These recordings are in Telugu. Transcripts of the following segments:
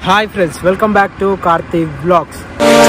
hi friends welcome back to Karthik blogs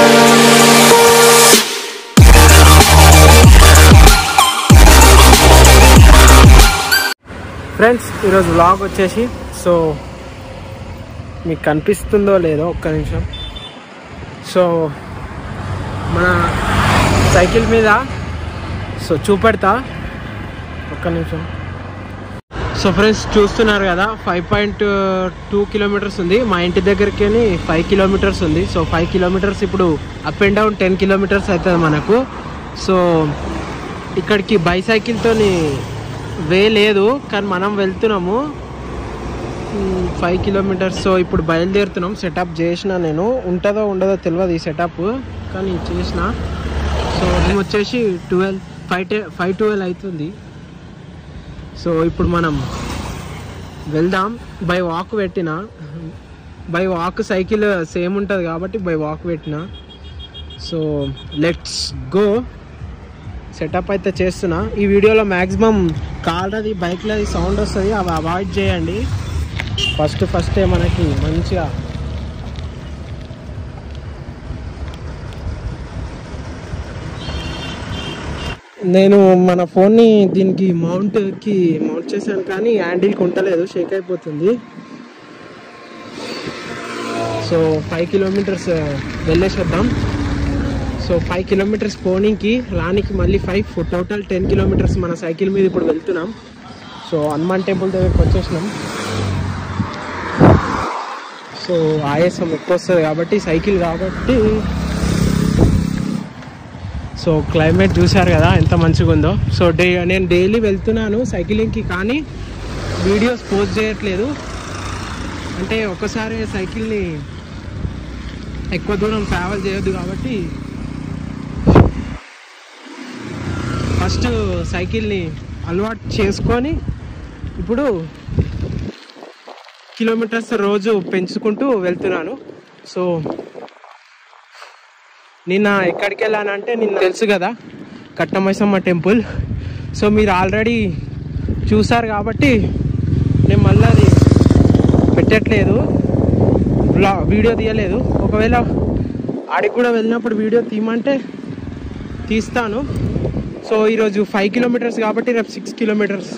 friends ఈరోజు బ్లాగ్ వచ్చేసి సో మీకు కనిపిస్తుందో లేదో ఒక్క నిమిషం సో మన సైకిల్ మీద సో చూపెడతా ఒక్క నిమిషం సో ఫ్రెండ్స్ చూస్తున్నారు కదా ఫైవ్ పాయింట్ టూ కిలోమీటర్స్ ఉంది మా ఇంటి దగ్గరికి ఫైవ్ కిలోమీటర్స్ ఉంది సో ఫైవ్ కిలోమీటర్స్ ఇప్పుడు up and down ten kilometres అవుతుంది మనకు సో ఇక్కడికి బైసైకిల్తో వే లేదు కానీ మనం వెళ్తున్నాము ఫైవ్ కిలోమీటర్స్ సో ఇప్పుడు బయలుదేరుతున్నాం సెటప్ చేసిన నేను ఉంటుందో ఉండదో తెలియదు ఈ సెటప్ కానీ చేసిన సో మేము వచ్చేసి ట్వెల్వ్ ఫైవ్ టె ఫైవ్ ట్వెల్వ్ అవుతుంది సో ఇప్పుడు మనం వెళ్దాం బై వాక్ పెట్టిన బై వాక్ సైకిల్ సేమ్ ఉంటుంది కాబట్టి బై వాక్ పెట్టిన సో లెట్స్ గో సెటప్ అయితే చేస్తున్నా ఈ వీడియోలో మ్యాక్సిమం కార్లది బైక్లది సౌండ్ వస్తుంది అవి అవాయిడ్ చేయండి ఫస్ట్ ఫస్టే మనకి మంచిగా నేను మన ఫోన్ని దీనికి మౌంట్కి మౌంట్ చేశాను కానీ హ్యాండిల్కి ఉంటలేదు షేక్ అయిపోతుంది సో ఫైవ్ కిలోమీటర్స్ వెళ్ళేసేద్దాం సో ఫైవ్ కిలోమీటర్స్ పోనీకి రానికి మళ్ళీ ఫైవ్ టోటల్ టెన్ కిలోమీటర్స్ మన సైకిల్ మీద ఇప్పుడు వెళ్తున్నాం సో హనుమాన్ టెంపుల్ దగ్గరికి వచ్చేసినాం సో ఆయాసం ఎక్కువ వస్తుంది కాబట్టి సైకిల్ కాబట్టి సో క్లైమేట్ చూశారు కదా ఎంత మంచిగా ఉందో సో డే నేను డైలీ వెళ్తున్నాను సైకిలింగ్కి కానీ వీడియోస్ పోస్ట్ చేయట్లేదు అంటే ఒక్కసారి సైకిల్ని ఎక్కువ దూరం ట్రావెల్ చేయొద్దు కాబట్టి ఫస్ట్ సైకిల్ని అలవాటు చేసుకొని ఇప్పుడు కిలోమీటర్స్ రోజు పెంచుకుంటూ వెళ్తున్నాను సో నిన్న ఎక్కడికి వెళ్ళానంటే నిన్న తెలుసు కదా కట్టమైసమ్మ టెంపుల్ సో మీరు ఆల్రెడీ చూసారు కాబట్టి నేను మళ్ళీ అది పెట్టట్లేదు బ్లా వీడియో తీయలేదు ఒకవేళ ఆడికి కూడా వెళ్ళినప్పుడు వీడియో తీయమంటే తీస్తాను సో ఈరోజు ఫైవ్ కిలోమీటర్స్ కాబట్టి రేపు సిక్స్ కిలోమీటర్స్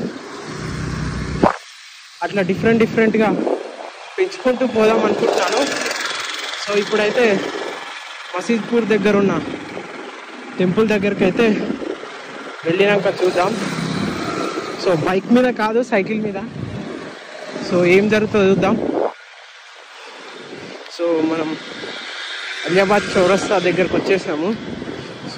అట్లా డిఫరెంట్ డిఫరెంట్గా పెంచుకుంటూ పోదాం అనుకుంటున్నాను సో ఇప్పుడైతే మసీద్పూర్ దగ్గర ఉన్న టెంపుల్ దగ్గరికి అయితే వెళ్ళినాక చూద్దాం సో బైక్ మీద కాదు సైకిల్ మీద సో ఏం జరుగుతుందో చూద్దాం సో మనం అలియాబాద్ చౌరస్తా దగ్గరకు వచ్చేసాము సో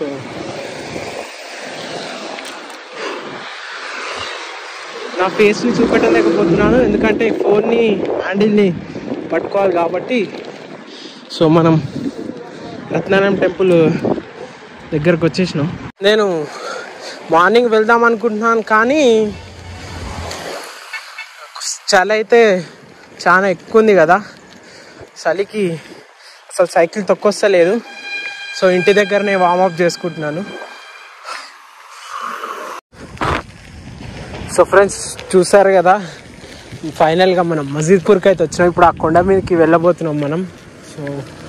నా ఫేస్ని చూపెట్టలేకపోతున్నాను ఎందుకంటే ఫోన్ని హ్యాండిల్ని పట్టుకోవాలి కాబట్టి సో మనం రత్నారాయణ టెంపుల్ దగ్గరకు వచ్చేసినాం నేను మార్నింగ్ వెళ్దాం అనుకుంటున్నాను కానీ చలి అయితే చాలా ఎక్కువ ఉంది కదా చలికి అసలు సైకిల్ తొక్కొస్తలేదు సో ఇంటి దగ్గరనే వామప్ చేసుకుంటున్నాను సో ఫ్రెండ్స్ చూసారు కదా ఫైనల్గా మనం మజీద్పూర్కి అయితే వచ్చినాం ఇప్పుడు ఆ కొండ మీదకి వెళ్ళబోతున్నాం మనం సో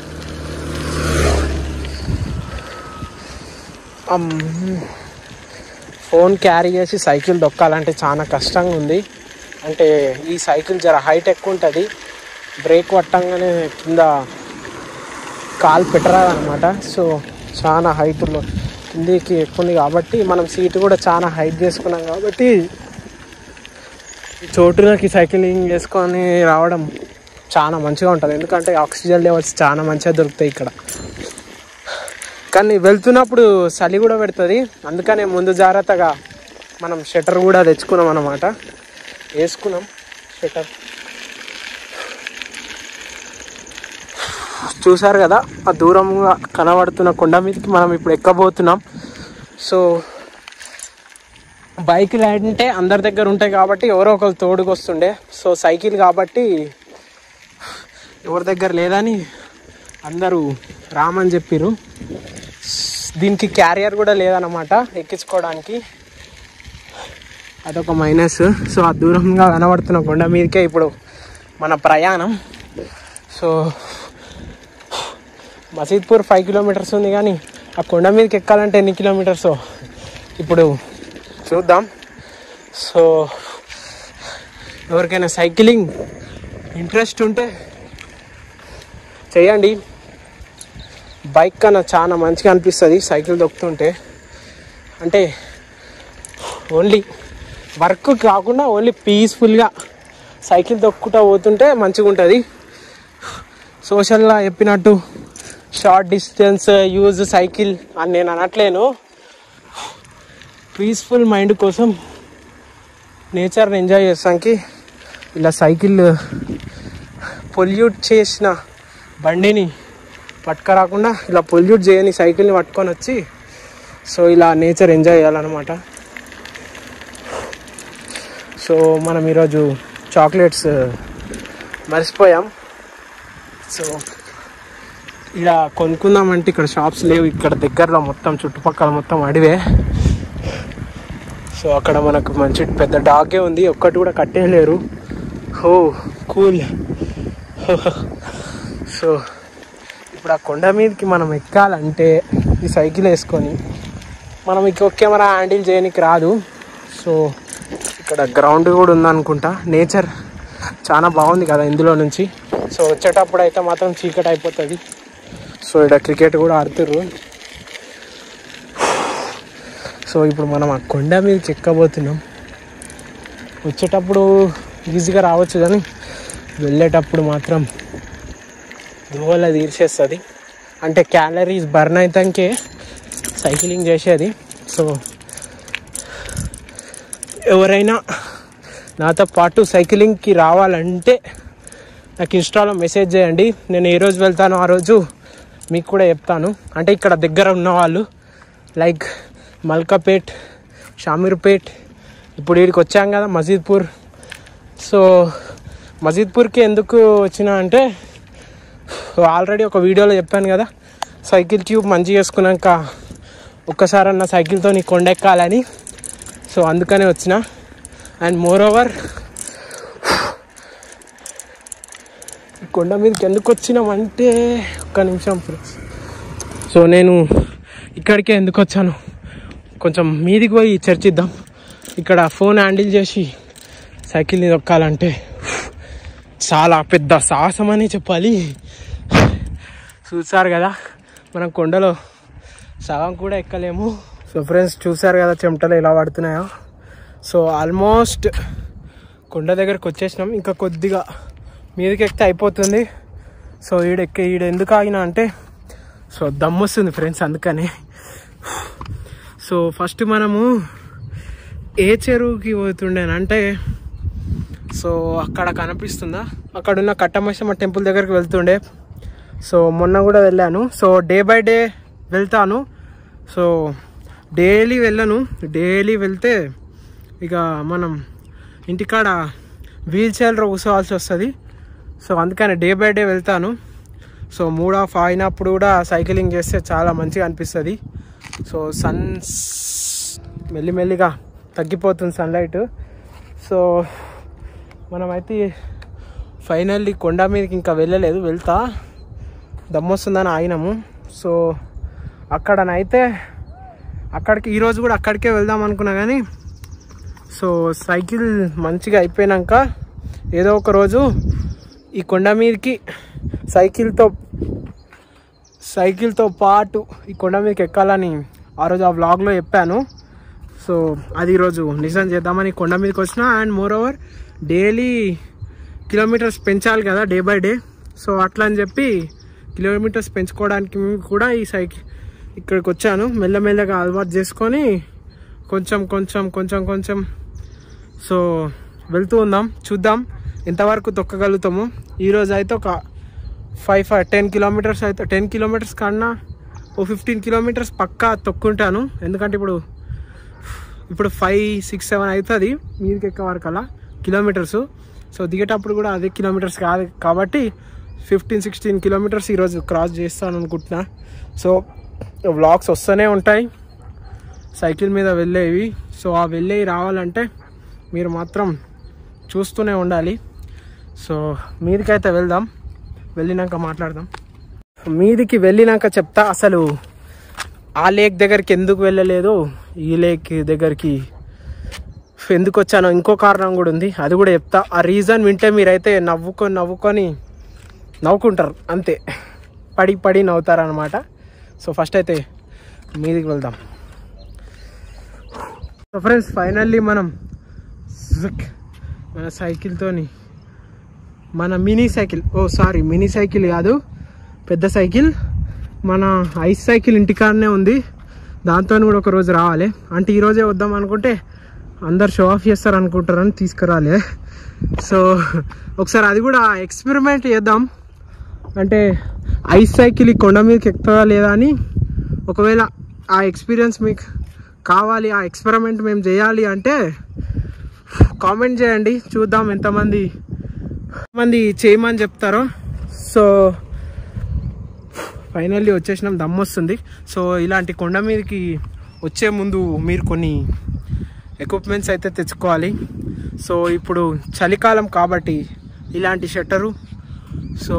ఫోన్ క్యారీ చేసి సైకిల్ దొక్కాలంటే చాలా కష్టంగా ఉంది అంటే ఈ సైకిల్ జర హైట్ ఎక్కువ ఉంటుంది బ్రేక్ పట్టంగానే కింద కాలు పెట్టరాదనమాట సో చాలా హైట్లో కిందికి ఎక్కువ ఉంది కాబట్టి మనం సీట్ కూడా చాలా హైట్ చేసుకున్నాం కాబట్టి చోటునకి సైకిలింగ్ చేసుకొని రావడం చాలా మంచిగా ఉంటుంది ఎందుకంటే ఆక్సిజన్ లెవెల్స్ చాలా మంచిగా దొరుకుతాయి ఇక్కడ కానీ వెళ్తున్నప్పుడు చలి కూడా పెడుతుంది అందుకనే ముందు జాగ్రత్తగా మనం షటర్ కూడా తెచ్చుకున్నాం అన్నమాట వేసుకున్నాం షటర్ చూసారు కదా ఆ దూరంగా కనబడుతున్న కొండ మీదకి మనం ఇప్పుడు ఎక్కబోతున్నాం సో బైక్లు అంటే అందరి దగ్గర ఉంటాయి కాబట్టి ఎవరో ఒకరు తోడుకు వస్తుండే సో సైకిల్ కాబట్టి ఎవరి దగ్గర లేదని అందరూ రామని చెప్పిర్రు దీనికి క్యారియర్ కూడా లేదన్నమాట ఎక్కించుకోవడానికి అదొక మైనస్ సో ఆ దూరంగా కనబడుతున్న కొండ మీదకే ఇప్పుడు మన ప్రయాణం సో మసీద్పూర్ ఫైవ్ కిలోమీటర్స్ ఉంది కానీ ఆ కొండ మీదకి ఎక్కాలంటే ఎన్ని కిలోమీటర్స్ ఇప్పుడు చూద్దాం సో ఎవరికైనా సైక్లింగ్ ఇంట్రెస్ట్ ఉంటే చేయండి బైక్ కన్నా చాలా మంచిగా అనిపిస్తుంది సైకిల్ దొక్కుతుంటే అంటే ఓన్లీ వర్క్ కాకుండా ఓన్లీ పీస్ఫుల్గా సైకిల్ దొక్కుంటూ పోతుంటే మంచిగా ఉంటుంది సోషల్గా చెప్పినట్టు షార్ట్ డిస్టెన్స్ యూజ్ సైకిల్ అని నేను అనట్లేను పీస్ఫుల్ మైండ్ కోసం నేచర్ని ఎంజాయ్ చేస్తానికి ఇలా సైకిల్ పొల్యూట్ చేసిన బండిని పట్టుకరాకుండా ఇలా పొల్యూట్ చేయని సైకిల్ని పట్టుకొని వచ్చి సో ఇలా నేచర్ ఎంజాయ్ చేయాలన్నమాట సో మనం ఈరోజు చాక్లెట్స్ మర్చిపోయాం సో ఇలా కొనుక్కుందామంటే ఇక్కడ షాప్స్ లేవు ఇక్కడ దగ్గరలో మొత్తం చుట్టుపక్కల మొత్తం అడివే సో అక్కడ మనకు మంచి పెద్ద డాగే ఉంది ఒక్కటి కూడా కట్టేయలేరు హో కూల్ సో ఇప్పుడు ఆ కొండ మీదకి మనం ఎక్కాలంటే ఈ సైకిల్ వేసుకొని మనం ఇంకో కెమెరా హ్యాండిల్ చేయడానికి రాదు సో ఇక్కడ గ్రౌండ్ కూడా ఉందనుకుంటా నేచర్ చాలా బాగుంది కదా ఇందులో నుంచి సో వచ్చేటప్పుడు అయితే మాత్రం చీకటి అయిపోతుంది సో ఇక్కడ క్రికెట్ కూడా ఆడుతుర్రు సో ఇప్పుడు మనం ఆ కొండ మీదకి ఎక్కబోతున్నాం వచ్చేటప్పుడు ఈజీగా రావచ్చు కానీ వెళ్ళేటప్పుడు మాత్రం దువ్వల తీర్చేస్తుంది అంటే క్యాలరీస్ బర్న్ అవుతాకే సైక్లింగ్ చేసేది సో ఎవరైనా నాతో పాటు సైక్లింగ్కి రావాలంటే నాకు ఇన్స్టాలో మెసేజ్ చేయండి నేను ఏ రోజు వెళ్తానో ఆ రోజు మీకు కూడా చెప్తాను అంటే ఇక్కడ దగ్గర ఉన్నవాళ్ళు లైక్ మల్కాపేట్ షామీర్పేట్ ఇప్పుడు వీడికి వచ్చాం కదా మజీద్పూర్ సో మజీద్పూర్కి ఎందుకు వచ్చినా అంటే ఆల్రెడీ ఒక వీడియోలో చెప్పాను కదా సైకిల్ ట్యూబ్ మంచి చేసుకున్నాక ఒక్కసారన్న సైకిల్తో నీ కొండెక్కాలని సో అందుకనే వచ్చిన అండ్ మోర్ ఓవర్ ఈ కొండ మీదకి ఎందుకు వచ్చినామంటే ఒక్క నిమిషం ఫ్రెండ్స్ సో నేను ఇక్కడికే ఎందుకు వచ్చాను కొంచెం మీదికి పోయి చర్చిద్దాం ఇక్కడ ఫోన్ హ్యాండిల్ చేసి సైకిల్ని దొక్కాలంటే చాలా పెద్ద సాహసం అని చెప్పాలి చూసారు కదా మనం కొండలో సగం కూడా ఎక్కలేము సో ఫ్రెండ్స్ చూసారు కదా చెమటలు ఎలా పడుతున్నాయో సో ఆల్మోస్ట్ కొండ దగ్గరకు వచ్చేసినాం ఇంకా కొద్దిగా మీదకి ఎక్కితే అయిపోతుంది సో ఈడెక్కి ఈడ ఎందుకు ఆగినా అంటే సో దమ్ము వస్తుంది ఫ్రెండ్స్ అందుకని సో ఫస్ట్ మనము ఏ చెరువుకి పోతుండేనంటే సో అక్కడ కనిపిస్తుందా అక్కడ ఉన్న కట్టమైసమ్మ టెంపుల్ దగ్గరికి వెళ్తుండే సో మొన్న కూడా వెళ్ళాను సో డే బై డే వెళ్తాను సో డైలీ వెళ్ళను డైలీ వెళ్తే ఇక మనం ఇంటికాడ వీల్ చైర్లో కూర్చోవాల్సి వస్తుంది సో అందుకని డే బై డే వెళ్తాను సో మూడ్ ఆఫ్ అయినప్పుడు కూడా సైక్లింగ్ చేస్తే చాలా మంచిగా అనిపిస్తుంది సో సన్ మెల్లిమెల్లిగా తగ్గిపోతుంది సన్లైట్ సో మనమైతే ఫైనల్లీ కొండ మీదకి ఇంకా వెళ్ళలేదు వెళ్తా దమ్మొస్తుందని ఆగినాము సో అక్కడనైతే అక్కడికి ఈరోజు కూడా అక్కడికే వెళ్దాం అనుకున్నా కానీ సో సైకిల్ మంచిగా అయిపోయినాక ఏదో ఒక రోజు ఈ కొండ మీదకి సైకిల్తో సైకిల్తో పాటు ఈ కొండ మీదకి ఎక్కాలని ఆ రోజు ఆ వ్లాగ్లో చెప్పాను సో అది ఈరోజు నిజం చేద్దామని కొండ మీదకి వచ్చిన and moreover daily kilometres పెంచాలి కదా డే బై డే సో అట్లా అని చెప్పి కిలోమీటర్స్ పెంచుకోవడానికి కూడా ఈ సైకిల్ ఇక్కడికి వచ్చాను మెల్లమెల్లగా అలవాటు చేసుకొని కొంచెం కొంచెం కొంచెం కొంచెం సో వెళ్తూ ఉందాం చూద్దాం ఎంతవరకు తొక్కగలుగుతాము ఈరోజు అయితే ఒక ఫైవ్ ఫైవ్ టెన్ కిలోమీటర్స్ అయితే టెన్ కిలోమీటర్స్ కన్నా ఓ ఫిఫ్టీన్ కిలోమీటర్స్ పక్కా తొక్కుంటాను ఎందుకంటే ఇప్పుడు ఇప్పుడు ఫైవ్ సిక్స్ సెవెన్ అవుతుంది మీదకి ఎక్క వరకు అలా కిలోమీటర్స్ సో దిగేటప్పుడు కూడా అదే కిలోమీటర్స్ కాదు కాబట్టి ఫిఫ్టీన్ సిక్స్టీన్ కిలోమీటర్స్ ఈరోజు క్రాస్ చేస్తాను అనుకుంటున్నా సో వ్లాగ్స్ వస్తూనే ఉంటాయి సైకిల్ మీద వెళ్ళేవి సో ఆ వెళ్ళేవి రావాలంటే మీరు మాత్రం చూస్తూనే ఉండాలి సో మీదికైతే వెళ్దాం వెళ్ళినాక మాట్లాడదాం మీదికి వెళ్ళినాక చెప్తా అసలు ఆ లేక్ దగ్గరికి ఎందుకు వెళ్ళలేదు ఈ లేక్ దగ్గరికి ఎందుకు వచ్చానో ఇంకో కారణం కూడా ఉంది అది కూడా చెప్తా ఆ రీజన్ వింటే మీరైతే నవ్వుకొని నవ్వుకొని నవ్వుకుంటారు అంతే పడి పడి నవ్వుతారు అనమాట సో ఫస్ట్ అయితే మీదికి వెళ్దాం సో ఫ్రెండ్స్ ఫైనల్లీ మనం జుక్ మన సైకిల్తోని మన mini cycle oh sorry mini cycle కాదు పెద్ద సైకిల్ మన ఐస్ సైకిల్ ఇంటికాడనే ఉంది దాంతో కూడా ఒక రోజు రావాలి అంటే ఈరోజే వద్దాం అనుకుంటే అందరు షో ఆఫ్ చేస్తారు అనుకుంటారని తీసుకురాలే సో ఒకసారి అది కూడా ఎక్స్పెరిమెంట్ చేద్దాం అంటే ఐస్ సైకిల్ ఈ కొండ మీదకి ఎక్కుతుందా లేదా అని ఒకవేళ ఆ ఎక్స్పీరియన్స్ మీకు కావాలి ఆ ఎక్స్పెరిమెంట్ మేము చేయాలి అంటే కామెంట్ చేయండి చూద్దాం ఎంతమంది మంది చేయమని చెప్తారో సో ఫైనల్లీ వచ్చేసినాం దమ్ వస్తుంది సో ఇలాంటి కొండ మీదకి వచ్చే ముందు మీరు కొన్ని ఎక్విప్మెంట్స్ అయితే తెచ్చుకోవాలి సో ఇప్పుడు చలికాలం కాబట్టి ఇలాంటి షట్టరు సో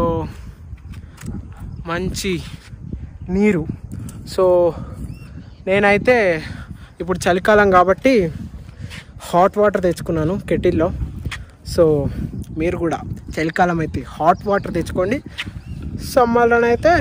మంచి నీరు సో నేనైతే ఇప్పుడు చలికాలం కాబట్టి హాట్ వాటర్ తెచ్చుకున్నాను కెటిల్లో సో మీరు కూడా చలికాలం అయితే హాట్ వాటర్ తెచ్చుకోండి సమ్మర్లోనైతే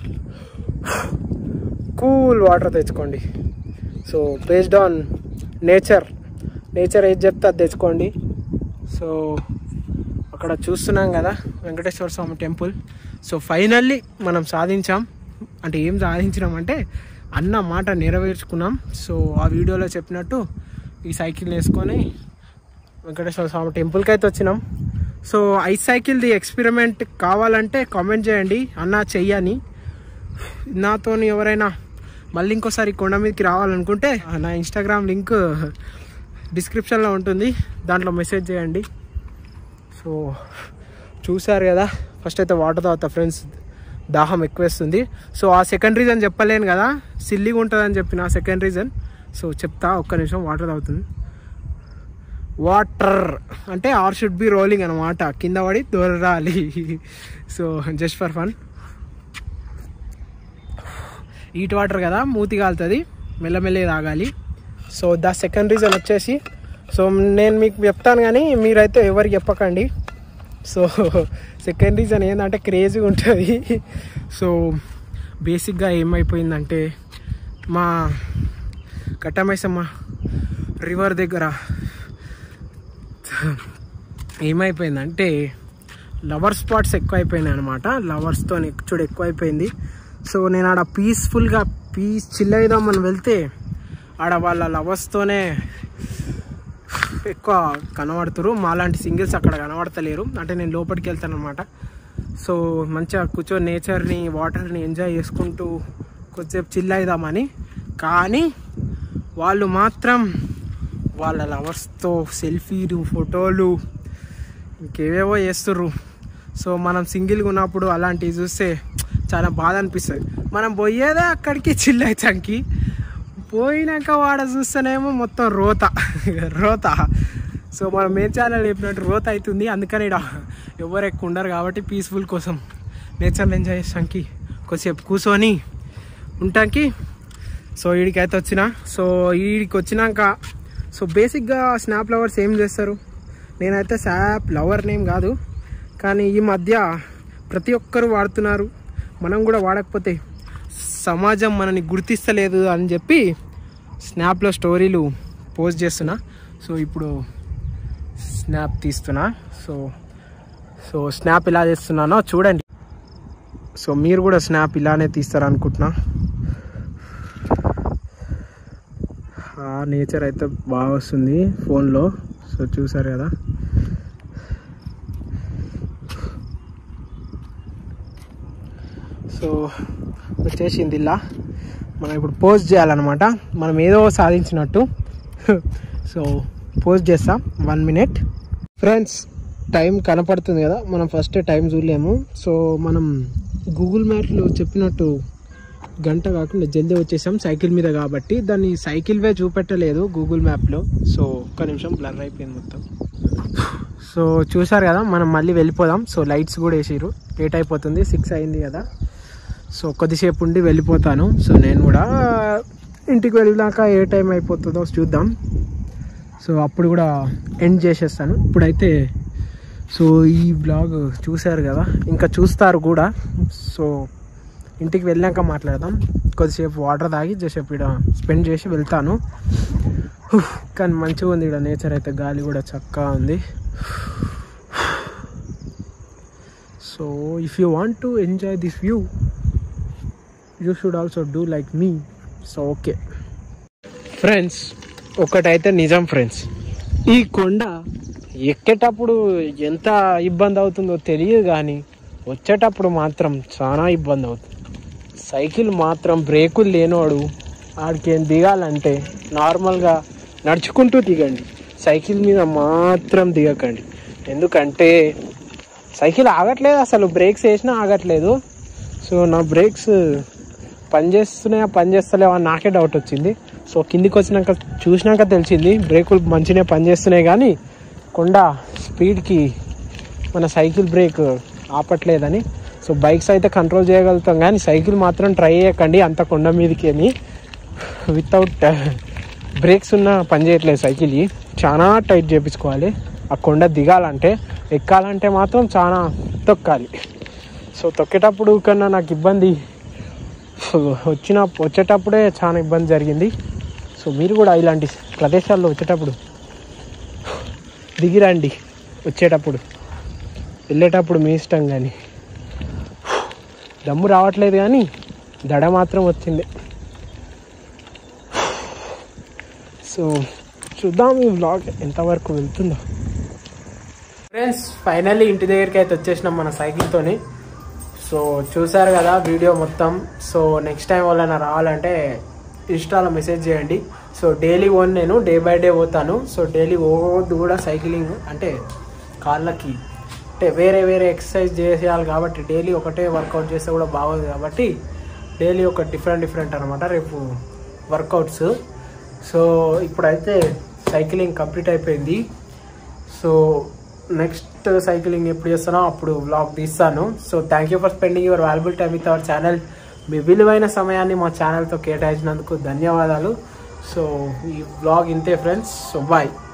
కూల్ వాటర్ తెచ్చుకోండి so based on nature nature ఏది చెప్తే అది తెచ్చుకోండి సో అక్కడ చూస్తున్నాం కదా Venkateswara Swamy temple so finally మనం సాధించాం అంటే ఏం సాధించినాం అంటే అన్న మాట నెరవేర్చుకున్నాం సో ఆ వీడియోలో చెప్పినట్టు ఈ సైకిల్ వేసుకొని వెంకటేశ్వర స్వామి టెంపుల్కి అయితే వచ్చినాం సో ఐ సైకిల్ది ఎక్స్పెరిమెంట్ కావాలంటే కామెంట్ చేయండి అన్న చెయ్యని నాతో ఎవరైనా మళ్ళీ ఇంకోసారి కొండ మీదకి రావాలనుకుంటే నా ఇన్స్టాగ్రామ్ లింక్ డిస్క్రిప్షన్లో ఉంటుంది దాంట్లో మెసేజ్ చేయండి సో చూసారు కదా ఫస్ట్ అయితే వాటర్ తాగుతా ఫ్రెండ్స్ దాహం ఎక్కువేస్తుంది సో ఆ సెకండ్ రీజన్ చెప్పలేను కదా సిల్లీగా ఉంటుందని చెప్పిన సెకండ్ రీజన్ సో చెప్తా ఒక్క నిమిషం వాటర్ తాగుతుంది వాటర్ అంటే ఆర్ షుడ్ బి రోలింగ్ అనమాట కింద పడి దొరరాలి so just for fun eat water కదా మూతి కాలుతుంది మెల్లమెల్లగా తాగాలి సో ద సెకండ్ రీజన్ వచ్చేసి సో నేను మీకు చెప్తాను కానీ మీరైతే ఎవరికి చెప్పకండి సో సెకండ్ రీజన్ ఏంటంటే క్రేజీగా ఉంటుంది సో బేసిక్గా ఏమైపోయిందంటే మా కట్టమైసమ్మ రివర్ దగ్గర ఏమైపోయిందంటే లవర్ స్పాట్స్ ఎక్కువ అయిపోయినాయి అనమాట లవర్స్తో చూడు ఎక్కువ అయిపోయింది సో నేను ఆడ పీస్ఫుల్గా పీస్ చిల్ అయిదామని వెళ్తే ఆడ వాళ్ళ లవర్స్తోనే ఎక్కువ కనబడుతురు మాలాంటి సింగిల్స్ అక్కడ కనబడతలేరు అంటే నేను లోపలికి వెళ్తాను అనమాట సో మంచిగా కూర్చొని నేచర్ని వాటర్ని ఎంజాయ్ చేసుకుంటూ కొద్దిసేపు చిల్ అయిదామని కానీ వాళ్ళు మాత్రం వాళ్ళ లవర్స్తో సెల్ఫీలు ఫోటోలు ఇంకేవేవో చేస్తుర్రు సో మనం సింగిల్గా ఉన్నప్పుడు అలాంటివి చూస్తే చాలా బాధ అనిపిస్తుంది మనం పోయేదే అక్కడికి చిల్ అవుతానికి పోయినాక వాడ చూస్తేనేమో మొత్తం రోత రోత సో మనం మెయిన్ ఛానల్ చెప్పినట్టు రోత అవుతుంది అందుకని ఇక్కడ ఎవరు ఎక్కువ ఉండరు కాబట్టి పీస్ఫుల్ కోసం నేచర్ని ఎంజాయ్ చేసానికి కొద్దిసేపు కూర్చొని ఉంటానికి సో వీడికైతే వచ్చిన సో వీడికి వచ్చినాక సో బేసిక్గా స్నాప్ లవర్స్ ఏం చేస్తారు నేనైతే స్నాప్ లవర్ నేమ్ కాదు కానీ ఈ మధ్య ప్రతి ఒక్కరు వాడుతున్నారు మనం కూడా వాడకపోతే సమాజం మనని గుర్తిస్తలేదు అని చెప్పి స్నాప్లో స్టోరీలు పోస్ట్ చేస్తున్నా సో ఇప్పుడు స్నాప్ తీస్తున్నా సో సో స్నాప్ ఇలా చేస్తున్నానో చూడండి సో మీరు కూడా స్నాప్ ఇలానే తీస్తారు అనుకుంటున్నా ఆ నేచర్ అయితే బాగా వస్తుంది ఫోన్లో సో చూసారు కదా సో వచ్చేసింది ఇలా మనం ఇప్పుడు పోస్ట్ చేయాలన్నమాట మనం ఏదో సాధించినట్టు సో పోస్ట్ చేస్తాం వన్ మినిట్ ఫ్రెండ్స్ టైం కనపడుతుంది కదా మనం ఫస్ట్ టైం చూడలేము సో మనం గూగుల్ మ్యాప్లో చెప్పినట్టు గంట కాకుండా జల్దీ వచ్చేసాం సైకిల్ మీద కాబట్టి దాన్ని సైకిల్ వే చూపెట్టలేదు గూగుల్ మ్యాప్లో సో ఒక్క నిమిషం బ్లర్ అయిపోయింది మొత్తం సో చూసారు కదా మనం మళ్ళీ వెళ్ళిపోదాం సో లైట్స్ కూడా వేసిరు లేట్ అయిపోతుంది సిక్స్ అయింది కదా సో కొద్దిసేపు ఉండి వెళ్ళిపోతాను సో నేను కూడా ఇంటికి వెళ్ళాక ఏ టైం అయిపోతుందో చూద్దాం సో అప్పుడు కూడా ఎండ్ చేసేస్తాను ఇప్పుడైతే సో ఈ బ్లాగ్ చూశారు కదా ఇంకా చూస్తారు కూడా సో ఇంటికి వెళ్ళాక మాట్లాడదాం కొద్దిసేపు వాటర్ తాగి జసేపు ఇక్కడ స్పెండ్ చేసి వెళ్తాను హుఫ్, కానీ మంచిగా ఉంది ఇక్కడ నేచర్ అయితే గాలి కూడా చక్కగా ఉంది so if you want to enjoy this view you should also do like me so okay friends ఒకటైతే నిజం ఫ్రెండ్స్ ఈ కొండ ఎక్కేటప్పుడు ఎంత ఇబ్బంది అవుతుందో తెలియదు కానీ వచ్చేటప్పుడు మాత్రం చాలా ఇబ్బంది అవుతుంది సైకిల్ మాత్రం బ్రేకులు లేనోడు ఆడికి ఏం దిగాలంటే నార్మల్గా నడుచుకుంటూ దిగండి సైకిల్ మీద మాత్రం దిగకండి ఎందుకంటే సైకిల్ ఆగట్లేదు అసలు బ్రేక్స్ వేసినా ఆగట్లేదు సో నా బ్రేక్స్ పనిచేస్తున్నాయా పనిచేస్తలేవా అని నాకే డౌట్ వచ్చింది సో కిందికి వచ్చినాక చూసినాక తెలిసింది బ్రేకులు మంచిగా పనిచేస్తున్నాయి కానీ కొండ స్పీడ్కి మన సైకిల్ బ్రేక్ ఆపట్లేదని సో బైక్స్ అయితే కంట్రోల్ చేయగలుగుతాం కానీ సైకిల్ మాత్రం ట్రై చేయకండి అంత కొండ మీదకి అని వితౌట్ బ్రేక్స్ ఉన్న పని చేయట్లేదు సైకిల్ చాలా టైట్ చేపించుకోవాలి ఆ కొండ దిగాలంటే ఎక్కాలంటే మాత్రం చాలా తొక్కాలి సో తొక్కేటప్పుడు కన్నా నాకు ఇబ్బంది వచ్చిన వచ్చేటప్పుడే చాలా ఇబ్బంది జరిగింది సో మీరు కూడా ఇలాంటి ప్రదేశాల్లో వచ్చేటప్పుడు దిగిరండి వచ్చేటప్పుడు వెళ్ళేటప్పుడు మీ ఇష్టం కానీ దమ్ము రావట్లేదు కానీ దడ మాత్రం వచ్చింది సో చూద్దాం ఈ వ్లాగ్ ఎంతవరకు వెళ్తుందో ఫ్రెండ్స్ ఫైనల్లీ ఇంటి దగ్గరికి అయితే వచ్చేసినాం మన సైకిల్తోని సో చూసారు కదా వీడియో మొత్తం సో నెక్స్ట్ టైం వాళ్ళైనా రావాలంటే ఇన్స్టాలో మెసేజ్ చేయండి సో డైలీ ఓన్ నేను డే బై డే పోతాను సో డైలీ పోవద్దు కూడా సైక్లింగ్ అంటే కాళ్ళకి అంటే వేరే వేరే ఎక్సర్సైజ్ చేసేయాలి కాబట్టి డైలీ ఒకటే వర్కౌట్ చేస్తే కూడా బాగోదు కాబట్టి డైలీ ఒక డిఫరెంట్ డిఫరెంట్ అనమాట రేపు వర్కౌట్స్ సో ఇప్పుడైతే సైక్లింగ్ కంప్లీట్ అయిపోయింది సో నెక్స్ట్ సైక్లింగ్ ఎప్పుడు చేస్తానో అప్పుడు వ్లాగ్ తీస్తాను so thank you for spending your valuable time with our channel మీ విలువైన సమయాన్ని మా ఛానల్తో కేటాయించినందుకు ధన్యవాదాలు సో ఈ వ్లాగ్ ఇంతే ఫ్రెండ్స్ సో బాయ్